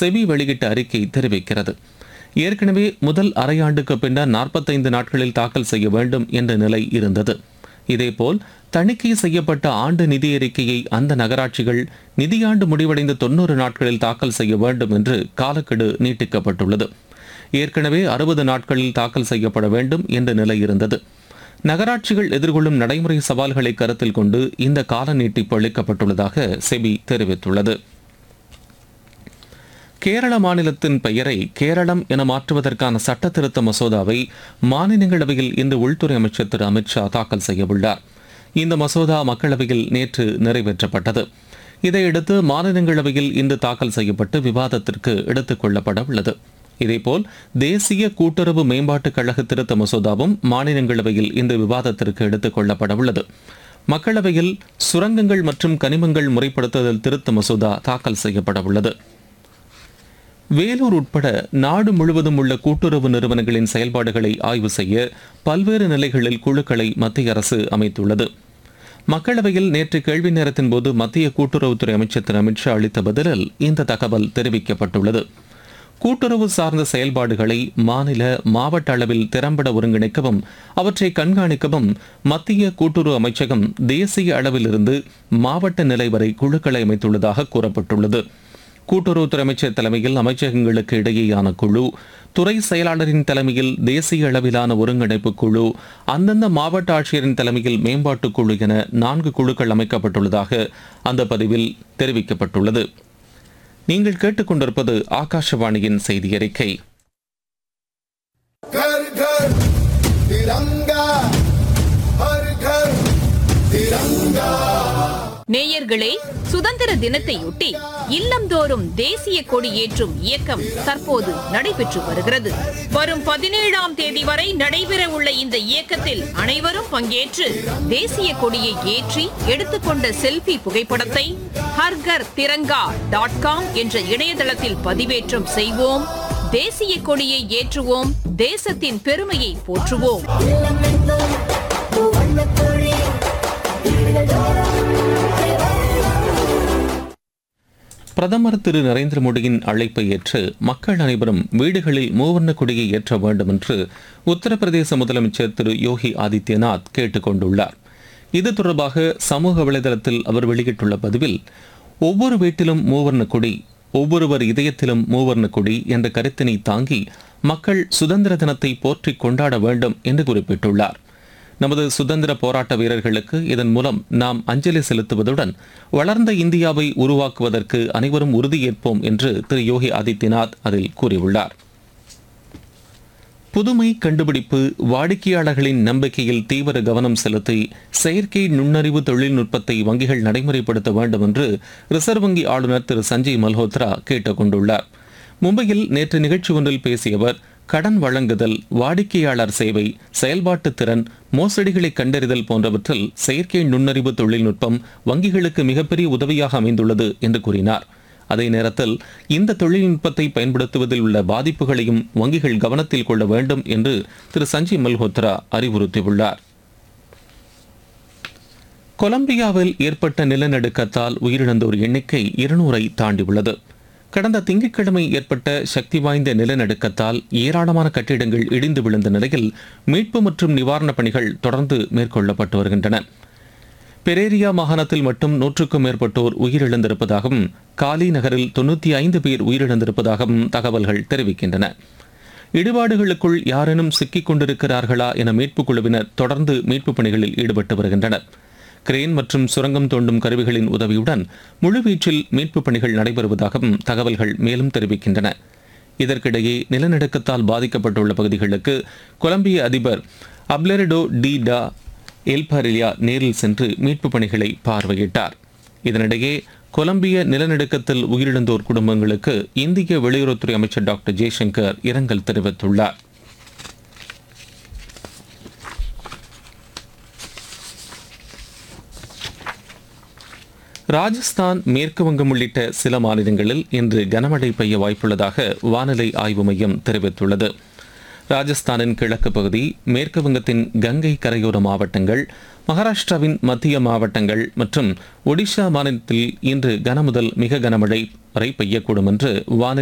SEBI வெளியிட்ட அறிக்கை தெரிவிக்கிறது ஏற்கனவே முதல் அரையாண்டுக்கு பின்னர் நாற்பத்தைந்து நாட்களில் தாக்கல் செய்ய வேண்டும் என்ற நிலை இருந்தது இதேபோல் தணிக்கை செய்யப்பட்ட ஆண்டு நிதி அறிக்கையை அந்த நகராட்சிகள் நிதியாண்டு முடிவடைந்த தொன்னூறு நாட்களில் தாக்கல் செய்ய வேண்டும் என்று காலக்கெடு நீட்டிக்கப்பட்டுள்ளது ஏற்கனவே அறுபது நாட்களில் தாக்கல் செய்யப்பட வேண்டும் என்ற நிலை இருந்தது நகராட்சிகள் எதிர்கொள்ளும் நடைமுறை சவால்களை கருத்தில் கொண்டு இந்த கால நீட்டிப்பு அளிக்கப்பட்டுள்ளதாக செபி தெரிவித்துள்ளது கேரள மாநிலத்தின் பெயரை கேரளம் என மாற்றுவதற்கான சட்ட திருத்த மசோதாவை மாநிலங்களவையில் இன்று உள்துறை அமைச்சர் திரு அமித்ஷா தாக்கல் செய்யவுள்ளார் இந்த மசோதா மக்களவையில் நேற்று நிறைவேற்றப்பட்டது இதையடுத்து மாநிலங்களவையில் இன்று தாக்கல் செய்யப்பட்டு விவாதத்திற்கு எடுத்துக் கொள்ளப்பட உள்ளது இதேபோல் தேசிய கூட்டுறவு மேம்பாட்டுக் கழக திருத்த மசோதாவும் மாநிலங்களவையில் இந்த விவாதத்திற்கு எடுத்துக் கொள்ளப்பட உள்ளது மக்களவையில் சுரங்கங்கள் மற்றும் கனிமங்கள் முறைப்படுத்துதல் திருத்த மசோதா தாக்கல் செய்யப்பட உள்ளது வேலூர் உட்பட நாடு முழுவதும் உள்ள கூட்டுறவு நிறுவனங்களின் செயல்பாடுகளை ஆய்வு செய்ய பல்வேறு நிலைகளில் குழுக்களை மத்திய அரசு அமைத்துள்ளது மக்களவையில் நேற்று கேள்வி நேரத்தின் போது மத்திய கூட்டுறவுத்துறை அமைச்சர் திரு அமித்ஷா அளித்த பதிலில் இந்த தகவல் தெரிவிக்கப்பட்டுள்ளது கூட்டுறவு சார்ந்த செயல்பாடுகளை மாநில மாவட்ட அளவில் திறம்பட ஒருங்கிணைக்கவும் அவற்றை கண்காணிக்கவும் மத்திய கூட்டுறவு அமைச்சகம் தேசிய அளவிலிருந்து மாவட்ட நிலை வரை குழுக்களை அமைத்துள்ளதாக கூறப்பட்டுள்ளது கூட்டுறவுத்துறை அமைச்சர் தலைமையில் அமைச்சகங்களுக்கு இடையேயான குழு துறை செயலாளரின் தலைமையில் தேசிய அளவிலான ஒருங்கிணைப்பு குழு அந்தந்த மாவட்ட ஆட்சியரின் தலைமையில் மேம்பாட்டு குழு என நான்கு குழுக்கள் அமைக்கப்பட்டுள்ளதாக அந்த பதிவில் தெரிவிக்கப்பட்டுள்ளது நீங்கள் கேட்டுக்கொண்டிருப்பது ஆகாஷவாணியின் செய்தி அறிக்கை घर घर तिरंगा हर घर तिरंगा நேயர்களே சுதந்திர தினத்தையொட்டி இல்லந்தோறும் தேசிய கொடி ஏற்றும் இயக்கம் தற்போது நடைபெற்று வருகிறது வரும் பதினேழாம் தேதி வரை நடைபெற உள்ள இந்த இயக்கத்தில் அனைவரும் பங்கேற்று தேசிய கொடியை ஏற்றி எடுத்துக்கொண்ட செல்ஃபி புகைப்படத்தை ஹர்கர் திரங்கா டாட் காம் என்ற இணையதளத்தில் பதிவேற்றம் செய்வோம் தேசிய கொடியை ஏற்றுவோம் தேசத்தின் பெருமையை போற்றுவோம் பிரதமர் திரு நரேந்திர மோடியின் அழைப்பை ஏற்று மக்கள் அனைவரும் வீடுகளில் மூவர்ண கொடியை ஏற்ற வேண்டும் என்று உத்தரப்பிரதேச முதலமைச்சர் திரு யோகி ஆதித்யநாத் கேட்டுக் கொண்டுள்ளார் இது தொடர்பாக சமூக வலைதளத்தில் அவர் வெளியிட்டுள்ள பதிவில் ஒவ்வொரு வீட்டிலும் மூவர்ண கொடி ஒவ்வொருவர் இதயத்திலும் மூவர்ண கொடி என்ற கருத்தினை தாங்கி மக்கள் சுதந்திர தினத்தை போற்றிக் கொண்டாட வேண்டும் என்று குறிப்பிட்டுள்ளார் நமது சுதந்திர போராட்ட வீரர்களுக்கு இதன் மூலம் நாம் அஞ்சலி செலுத்துவதுடன் வளர்ந்த இந்தியாவை உருவாக்குவதற்கு அனைவரும் உறுதியேற்போம் என்று திரு யோகி ஆதித்யநாத் அதில் கூறியுள்ளார் புதுமை கண்டுபிடிப்பு வாடிக்கையாளர்களின் நம்பிக்கையில் தீவிர கவனம் செலுத்தி செயற்கை நுண்ணறிவு தொழில்நுட்பத்தை வங்கிகள் நடைமுறைப்படுத்த வேண்டும் என்று ரிசர்வ் வங்கி ஆளுநர் திரு சஞ்சய் மல்ஹோத்ரா கேட்டுக் கொண்டுள்ளார் மும்பையில் நேற்று நிகழ்ச்சி ஒன்றில் பேசிய அவர் கடன் வழங்குதல் வாடிக்கையாளர் சேவை செயல்பாட்டு திறன் மோசடிகளை கண்டறிதல் போன்றவற்றில் செயற்கை நுண்ணறிவு தொழில்நுட்பம் வங்கிகளுக்கு மிகப்பெரிய உதவியாக அமைந்துள்ளது என்று கூறினார் அதே நேரத்தில் இந்த தொழில்நுட்பத்தை பயன்படுத்துவதில் உள்ள பாதிப்புகளையும் வங்கிகள் கவனத்தில் கொள்ள வேண்டும் என்று திரு சஞ்சய் மல்ஹோத்ரா அறிவுறுத்தியுள்ளார் கொலம்பியாவில் ஏற்பட்ட நிலநடுக்கத்தால் உயிரிழந்தோர் எண்ணிக்கை இருநூறை தாண்டியுள்ளது கடந்த திங்கட்கிழமை ஏற்பட்ட சக்தி வாய்ந்த நிலநடுக்கத்தால் ஏராளமான கட்டிடங்கள் இடிந்து விழுந்த நிலையில் மீட்பு மற்றும் நிவாரணப் பணிகள் தொடர்ந்து மேற்கொள்ளப்பட்டு வருகின்றன பெரேரியா மாகாணத்தில் மட்டும் நூற்றுக்கும் மேற்பட்டோர் உயிரிழந்திருப்பதாகவும் காலி நகரில் தொண்ணூற்றி ஐந்து பேர் உயிரிழந்திருப்பதாகவும் தகவல்கள் தெரிவிக்கின்றன இடிபாடுகளுக்குள் யாரேனும் சிக்கிக் கொண்டிருக்கிறார்களா என மீட்புக் குழுவினர் தொடர்ந்து மீட்புப் பணிகளில் ஈடுபட்டு வருகின்றனர் கிரேன் மற்றும் சுரங்கம் தோண்டும் கருவிகளின் உதவியுடன் முழுவீச்சில் மீட்புப் பணிகள் நடைபெறுவதாகவும் தகவல்கள் மேலும் தெரிவிக்கின்றன இதற்கிடையே நிலநடுக்கத்தால் பாதிக்கப்பட்டுள்ள பகுதிகளுக்கு கொலம்பிய அதிபர் அப்லெரிடோ டி டா எல்பாரிலியா நேரில் சென்று மீட்புப் பணிகளை பார்வையிட்டார் இதனிடையே கொலம்பிய நிலநடுக்கத்தில் உயிரிழந்தோர் குடும்பங்களுக்கு இந்திய வெளியுறவுத்துறை அமைச்சர் டாக்டர் ஜெய்சங்கர் இரங்கல் தெரிவித்துள்ளார் ராஜஸ்தான் மேற்கு வங்கம் உள்ளிட்ட சில மாநிலங்களில் இன்று கனமழை பெய்ய வாய்ப்புள்ளதாக வானிலை ஆய்வு மையம் தெரிவித்துள்ளது ராஜஸ்தானின் கிழக்கு பகுதி மேற்கு வங்கத்தின் கங்கை கரையோர மாவட்டங்கள் மகாராஷ்டிராவின் மத்திய மாவட்டங்கள் மற்றும் ஒடிஷா மாநிலத்தில் இன்று கனமுதல் மிக கனமழை வரை பெய்யக்கூடும் என்று வானிலை